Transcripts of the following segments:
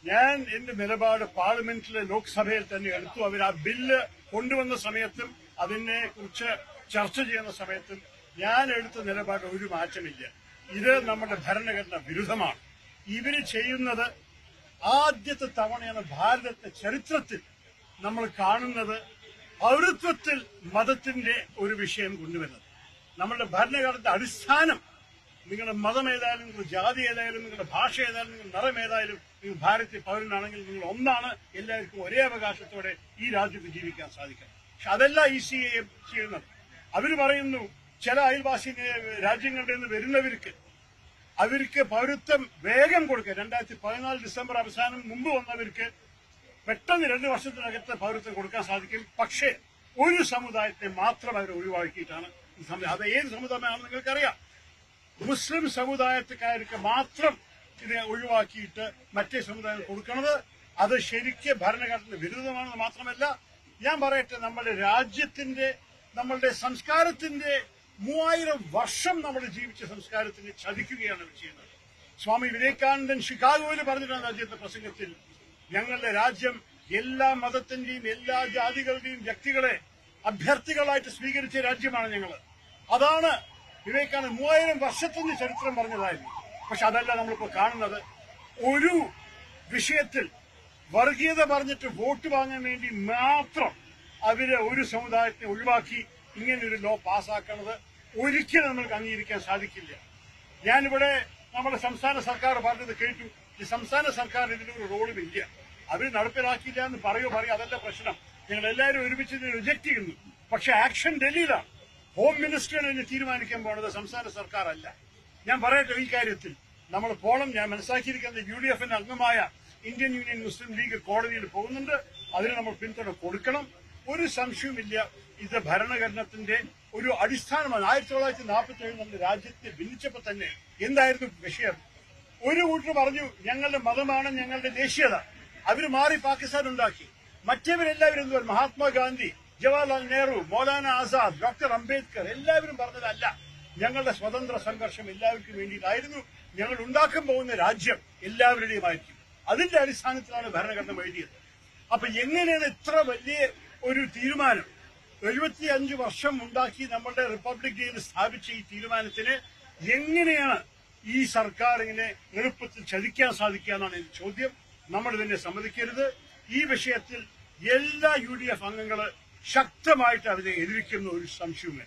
ഞാൻ എന്റെ നിലപാട് പാർലമെന്റിലെ ലോക്സഭയിൽ തന്നെ എടുത്തു അവർ ആ ബില്ല് കൊണ്ടുവന്ന സമയത്തും അതിനെ കുറിച്ച് ചർച്ച ചെയ്യുന്ന സമയത്തും ഞാൻ എടുത്ത നിലപാട് ഒരു മാറ്റമില്ല ഇത് നമ്മുടെ ഭരണഘടന വിരുദ്ധമാണ് ഇവര് ചെയ്യുന്നത് ആദ്യത്തെ തവണയാണ് ഭാരതത്തെ ചരിത്രത്തിൽ നമ്മൾ കാണുന്നത് പൗരത്വത്തിൽ മതത്തിന്റെ ഒരു വിഷയം കൊണ്ടുവരുന്നത് നമ്മുടെ ഭരണഘടനയുടെ അടിസ്ഥാനം നിങ്ങളുടെ മതം ഏതായാലും നിങ്ങളുടെ ജാതി ഏതായാലും നിങ്ങളുടെ ഭാഷ ഏതായാലും നിങ്ങളുടെ നിറം ഏതായാലും നിങ്ങൾ ഭാരതീയ പൗരനാണെങ്കിൽ നിങ്ങൾ ഒന്നാണ് എല്ലാവർക്കും ഒരേ അവകാശത്തോടെ ഈ രാജ്യത്ത് ജീവിക്കാൻ സാധിക്കണം പക്ഷെ അതല്ല ഈ സി എ ചെയ്യുന്നത് അവര് പറയുന്നു ചില അയൽവാസി രാജ്യങ്ങളുടെ നിന്ന് വരുന്നവർക്ക് അവർക്ക് പൗരത്വം വേഗം കൊടുക്കുക രണ്ടായിരത്തി പതിനാല് ഡിസംബർ അവസാനം മുമ്പ് വന്നവർക്ക് പെട്ടെന്ന് രണ്ട് വർഷത്തിനകത്ത് പൗരത്വം കൊടുക്കാൻ സാധിക്കും പക്ഷേ ഒരു സമുദായത്തെ മാത്രം അവർ ഒഴിവാക്കിയിട്ടാണ് ഈ സമുദായം അത് ഏത് സമുദായമാണെന്ന് നിങ്ങൾക്കറിയാം മുസ്ലിം സമുദായത്തുകാർക്ക് മാത്രം ഇത് ഒഴിവാക്കിയിട്ട് മറ്റേ സമുദായം കൊടുക്കുന്നത് അത് ശരിക്ക് ഭരണഘടന വിരുദ്ധമാണെന്ന് മാത്രമല്ല ഞാൻ പറയട്ടെ നമ്മുടെ രാജ്യത്തിന്റെ നമ്മളുടെ സംസ്കാരത്തിന്റെ മൂവായിരം വർഷം നമ്മൾ ജീവിച്ച സംസ്കാരത്തിനെ ചതിക്കുകയാണ് അവർ ചെയ്യുന്നത് സ്വാമി വിവേകാനന്ദൻ ഷിക്കാഗോയിൽ പറഞ്ഞിട്ടാണ് രാജ്യത്തെ പ്രസംഗത്തിൽ ഞങ്ങളുടെ രാജ്യം എല്ലാ മതത്തിന്റെയും എല്ലാ ജാതികളുടെയും വ്യക്തികളെ അഭ്യർത്ഥികളായിട്ട് സ്വീകരിച്ച രാജ്യമാണ് ഞങ്ങൾ അതാണ് വിവേകാനന്ദൻ മൂവായിരം വർഷത്തിന്റെ ചരിത്രം പറഞ്ഞതായിരുന്നു പക്ഷെ അതല്ല നമ്മളിപ്പോ കാണുന്നത് ഒരു വിഷയത്തിൽ വർഗീയത പറഞ്ഞിട്ട് വോട്ട് വാങ്ങാൻ വേണ്ടി മാത്രം അവര് ഒരു സമുദായത്തെ ഒഴിവാക്കി ഇങ്ങനെ ഒരു ലോ പാസ്സാക്കുന്നത് ഒരിക്കലും നമ്മൾക്ക് അംഗീകരിക്കാൻ സാധിക്കില്ല ഞാനിവിടെ നമ്മുടെ സംസ്ഥാന സർക്കാർ പറഞ്ഞത് കേട്ടു ഈ സംസ്ഥാന സർക്കാർ ഇതിലൊരു റോളും ഇല്ല അവർ നടപ്പിലാക്കിയില്ല എന്ന് പറയോ പറയോ അതല്ല പ്രശ്നം ഞങ്ങൾ എല്ലാവരും ഒരുമിച്ച് ഇതിനെ റിജക്ട് ചെയ്യുന്നു പക്ഷെ ആക്ഷൻ ഡൽഹിയിലാണ് ഹോം മിനിസ്റ്ററാണ് ഇതിനെ തീരുമാനിക്കാൻ പോണത് സംസ്ഥാന സർക്കാർ അല്ല ഞാൻ പറയട്ടെ ഈ കാര്യത്തിൽ നമ്മൾ പോണം ഞാൻ മനസ്സിലാക്കിയിരിക്കുന്നത് യു ഡി എഫിന്റെ അംഗമായ ഇന്ത്യൻ യൂണിയൻ മുസ്ലിം ലീഗ് കോടതിയിൽ പോകുന്നുണ്ട് അതിന് നമ്മൾ പിന്തുണ കൊടുക്കണം ഒരു സംശയവുമില്ല ഇത് ഭരണഘടനത്തിന്റെ ഒരു അടിസ്ഥാനമാണ് ആയിരത്തി തൊള്ളായിരത്തി നാൽപ്പത്തി ഏഴ് നമ്മുടെ രാജ്യത്തെ ഭിന്നിച്ചപ്പോ തന്നെ എന്തായിരുന്നു വിഷയം ഒരു കൂട്ടർ പറഞ്ഞു ഞങ്ങളുടെ മതമാണ് ഞങ്ങളുടെ ദേശീയത അവര് മാറി പാകിസ്ഥാൻ ഉണ്ടാക്കി മറ്റവരെല്ലാവരും എന്തുവാ മഹാത്മാഗാന്ധി ജവഹർലാൽ നെഹ്റു മൗലാന ആസാദ് ഡോക്ടർ അംബേദ്കർ എല്ലാവരും പറഞ്ഞതല്ല ഞങ്ങളുടെ സ്വതന്ത്ര സംഘർഷം എല്ലാവർക്കും വേണ്ടിയിട്ടായിരുന്നു ഞങ്ങൾ ഉണ്ടാക്കാൻ പോകുന്ന രാജ്യം എല്ലാവരുടെയും ആയിരിക്കും അതിന്റെ അടിസ്ഥാനത്തിലാണ് ഭരണഘടന എഴുതിയത് അപ്പൊ എങ്ങനെയാണ് ഇത്ര വലിയ ഒരു തീരുമാനം എഴുപത്തിയഞ്ച് വർഷം ഉണ്ടാക്കി നമ്മുടെ റിപ്പബ്ലിക് ഡേയിൽ സ്ഥാപിച്ച ഈ തീരുമാനത്തിന് എങ്ങനെയാണ് ഈ സർക്കാർ ഇങ്ങനെ എളുപ്പത്തിൽ ചതിക്കാൻ സാധിക്കുക എന്നാണ് എന്റെ ചോദ്യം നമ്മൾ ഇതിനെ സമ്മതിക്കരുത് ഈ വിഷയത്തിൽ എല്ലാ യു ഡി എഫ് അംഗങ്ങള് ശക്തമായിട്ട് അതിനെ എതിർക്കുന്ന ഒരു സംശയവുമില്ല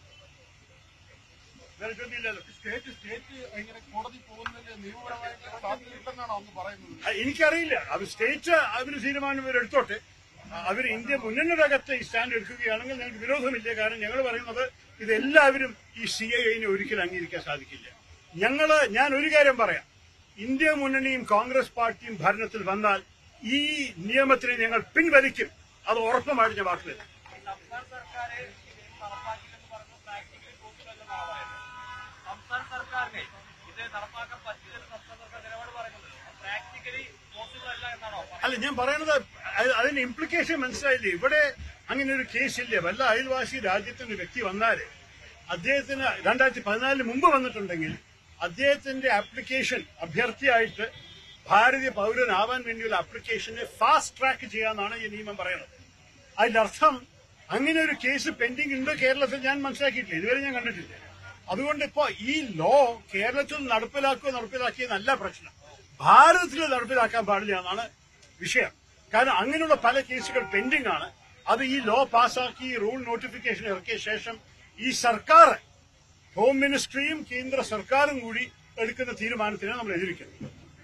വേറെ ചോദ്യമില്ലല്ലോ സ്റ്റേറ്റ് സ്റ്റേറ്റ് ഇങ്ങനെ കോടതി പോകുന്നതിന് നിയമപരമായിട്ട് സാധ്യതയില്ലെന്നാണോ അന്ന് പറയുന്നത് ആ, എനിക്കറിയില്ല അവർ സ്റ്റേറ്റ് അവര് തീരുമാനം ഇവർ എടുത്തോട്ടെ അവർ ഇന്ത്യ മുന്നണിയുടെ ഈ സ്റ്റാൻഡ് എടുക്കുകയാണെങ്കിൽ ഞങ്ങൾക്ക് വിരോധമില്ല കാരണം ഞങ്ങൾ പറയുന്നത് ഇതെല്ലാവരും ഈ സി ഐ ഐനെ ഒരിക്കലും അംഗീകരിക്കാൻ സാധിക്കില്ല ഞങ്ങള് ഞാൻ ഒരു കാര്യം പറയാം ഇന്ത്യ മുന്നണിയും കോൺഗ്രസ് പാർട്ടിയും ഭരണത്തിൽ വന്നാൽ ഈ നിയമത്തിനെ ഞങ്ങൾ പിൻവലിക്കും അത് ഉറപ്പുമായിട്ട് ഞാൻ വാക്ക് തരും സംസ്ഥാന സർക്കാർ നടപ്പാക്കില്ലെന്ന് പറഞ്ഞ പ്രാക്ടിക്കലി പോസിബിളല്ലെന്നാണ് പറയുന്നത് സംസ്ഥാന സർക്കാരിനെ ഇത് നടപ്പാക്കാൻ പറ്റില്ലെന്ന് സംസ്ഥാന സർക്കാർ നിലപാട് പറയുന്നത് പ്രാക്ടിക്കലി പോസിബിൾ അല്ല എന്നാണോ പറയുന്നത് അല്ല ഞാൻ പറയുന്നത് അത് അതിന്റെ ഇംപ്ലിക്കേഷൻ മനസ്സിലായില്ലേ ഇവിടെ അങ്ങനെ ഒരു കേസില്ല വല്ല അയൽവാസി രാജ്യത്തിന്റെ വ്യക്തി വന്നാല് അദ്ദേഹത്തിന് രണ്ടായിരത്തി പതിനാലിന് മുമ്പ് വന്നിട്ടുണ്ടെങ്കിൽ അദ്ദേഹത്തിന്റെ ആപ്ലിക്കേഷൻ അഭ്യർത്ഥിയായിട്ട് ഭാരതീയ പൗരനാവാൻ വേണ്ടിയുള്ള ആപ്ലിക്കേഷനെ ഫാസ്റ്റ് ട്രാക്ക് ചെയ്യാന്നാണ് ഈ നിയമം പറയുന്നത് അതിന്റെ അർത്ഥം അങ്ങനെ ഒരു കേസ് പെൻഡിംഗ് ഉണ്ട് കേരളത്തിൽ ഞാൻ മനസ്സിലാക്കിയിട്ടില്ല ഇതുവരെ ഞാൻ കണ്ടിട്ടില്ല അതുകൊണ്ട് ഇപ്പോ ഈ ലോ കേരളത്തിൽ നടപ്പിലാക്കുക നടപ്പിലാക്കിയെന്നല്ല പ്രശ്നം ഭാരതത്തിൽ നടപ്പിലാക്കാൻ പാടില്ല എന്നാണ് വിഷയം കാരണം അങ്ങനെയുള്ള പല കേസുകൾ പെൻഡിംഗ് ആണ് അത് ഈ ലോ പാസ്സാക്കി റൂൾ നോട്ടിഫിക്കേഷൻ ഇറക്കിയ ശേഷം ഈ സർക്കാർ ഹോം മിനിസ്ട്രിയും കേന്ദ്ര സർക്കാരും കൂടി എടുക്കുന്ന തീരുമാനത്തിനെ നമ്മൾ എതിരിക്കുന്നത്